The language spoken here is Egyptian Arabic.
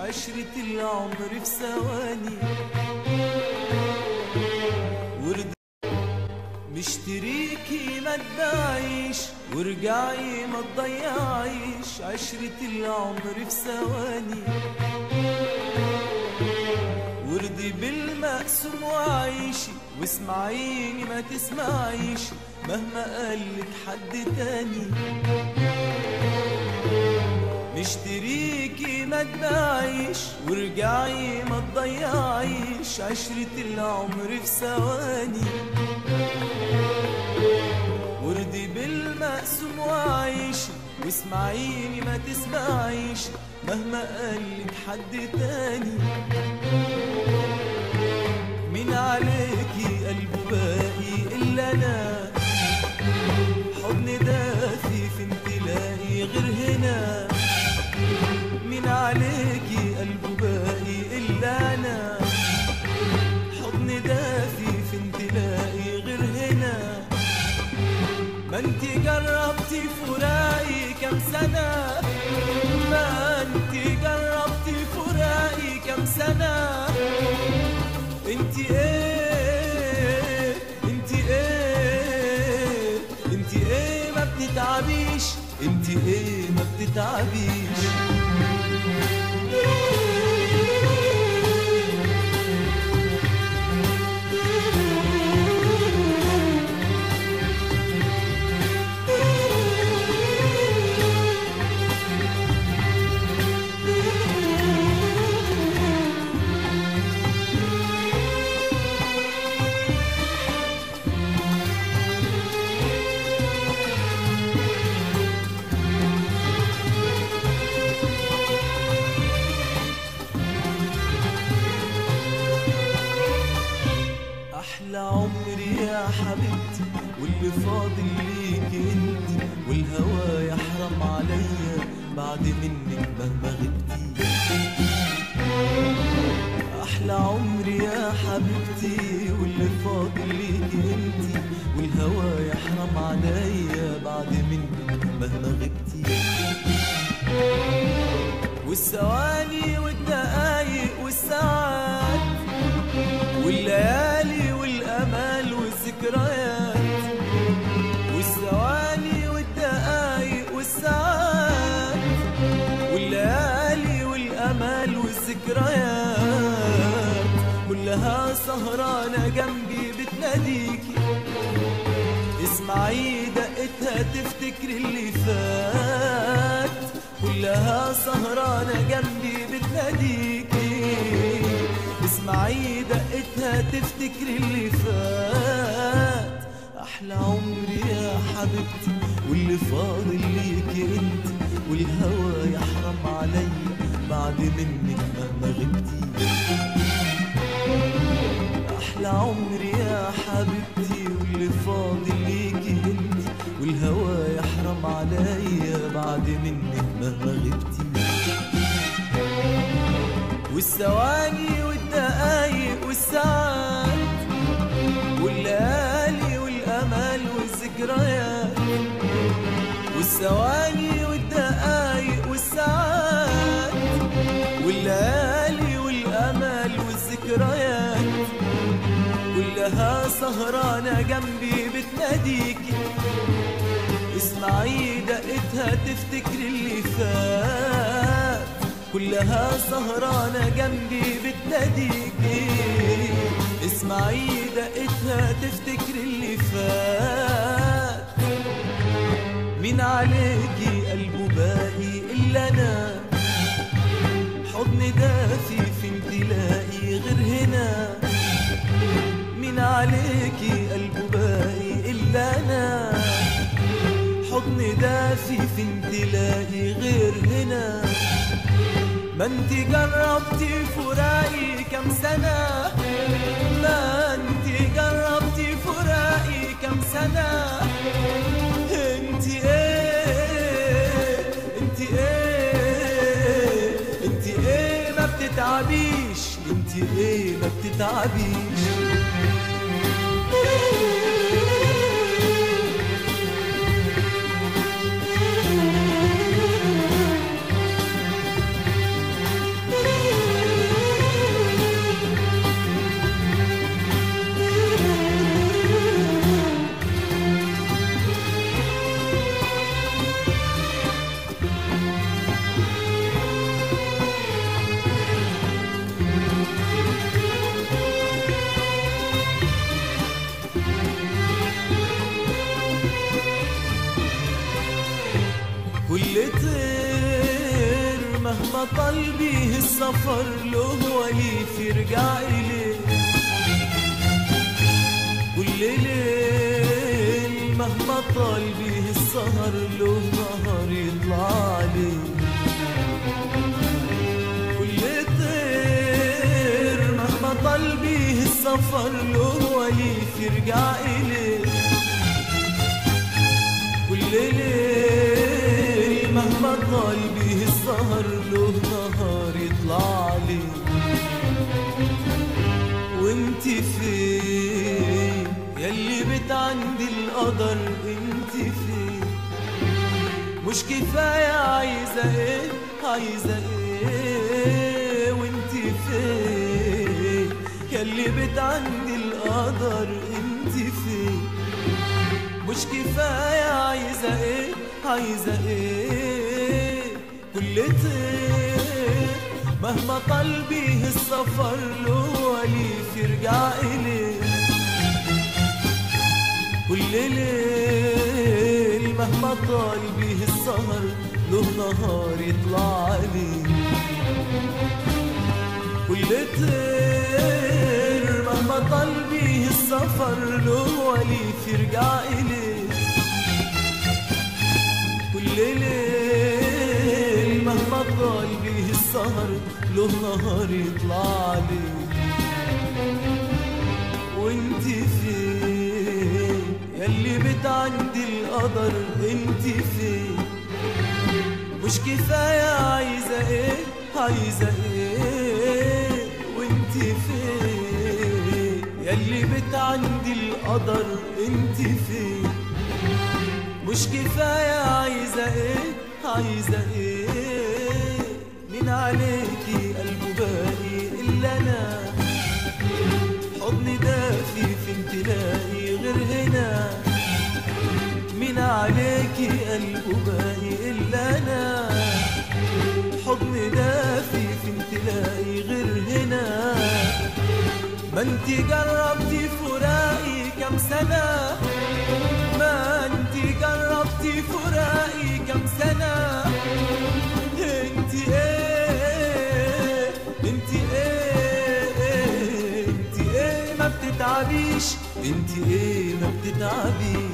عشرة العمر في ثواني ورد مشتريكي ما تباعيش وارجعي ما تضيعيش عشرة العمر في ثواني وردي بالمقسوم وعيشي واسمعيني ما تسمعيش مهما قالك حد تاني مشتريكي ما تباعيش وارجعي ما تضيعيش عشرة العمر في ثواني وردي بالمقسوم وعيشي واسمعيني ما تسمعيش مهما قالك حد تاني مين عليكي قلبه باقي إلا أنا حضن دافي في انتلاقي غير هنا مين عليكي قلبه باقي إلا أنا حضن دافي في انتلاقي غير هنا ما انتي جربتي فراقي كام سنة ما انتي جربتي فراقي كام سنة انتي ايه انتي ايه انتي ايه ما بتتعبيش انتي ايه ما بتتعبيش احلى عمري يا حبيبتي واللي فاضل ليك انت والهوى يحرم عليا بعد منك مهما غبتي احلى عمري يا حبيبتي واللي فاضل ليك انت والهوى يحرم عليا بعد منك مهما غبتي والثواني والدقايق والساعات والليالي والامال والذكريات والثواني والدقايق والساعات والليالي والامال والذكريات كلها سهرانه جنبي بتناديكي اسمعي دقتها تفتكر اللي فات كلها سهرانة جنبي بتناديكي اسمعي دقتها تفتكر اللي فات أحلى عمري يا حبيبتي واللي فاضل ليكي انت والهوى يحرم عليا بعد منك مهما غبتي احلى عمري يا حبيبتي واللي فاضل ليكي انت والهوى يحرم عليا بعد منك مهما غبتي والثواني والدقايق والساعات والليالي والامال والذكريات والثواني والدقايق والساعات والليالي والامال والذكريات كلها سهرانة جنبي بتناديكي اسمعي دقتها تفتكر اللي فات كلها سهرانة جنبي بتناديكي اسمعي دقتها تفتكر اللي فات مين عليكي قلبه باقي إلا أنا حضن دافي في امتلائي غير هنا مين عليكي قلبه باقي إلا أنا حضن دافي في امتلائي غير هنا ما انت جربتي فراقي كم سنة ما انت جربتي فراقي كم سنة انت ايه انت ايه انت ايه ما بتتعبيش انت ايه ما بتتعبيش بيه السفر له وليف يرجع إليه كل ليل مهما طال بيه السهر له نهار يطلع عليه كل طير مهما طال بيه السفر له وليف يرجع إليه كل ليل مهما طال بيه السهر له نهار يطلع عليه وانت فين يلي بتعندي القدر انت فين مش كفاية عايزة ايه عايزة ايه وانت فين يلي بتعندي القدر انت فين مش كفاية عايزة ايه عايزة ايه كل طير مهما طال بيه السفر له وليف يرجع إليه كل ليل مهما طال بيه السهر له نهار يطلع عليه كل طير مهما طال بيه السفر له وليف يرجع إليه كل ليل مهما طال بيه السهر له نهار يطلع عليه وانت فين يلي بتعندي القدر انت فين مش كفاية عايزة ايه عايزة ايه وانت فين يلي بتعندي القدر انت فين مش كفاية عايزة ايه عايزة ايه من عليكي قلبه باقي الا انا حضن دافي فين تلاقي غير هنا من عليكي قلبه باقي الا انا حضن دافي فين تلاقي غير هنا ما انت جربتي فراقي كم سنة ما انت جربتي فراقي كم سنة انت ايه انت ايه انت ايه ما بتتعبيش انت ايه ما بتتعبيش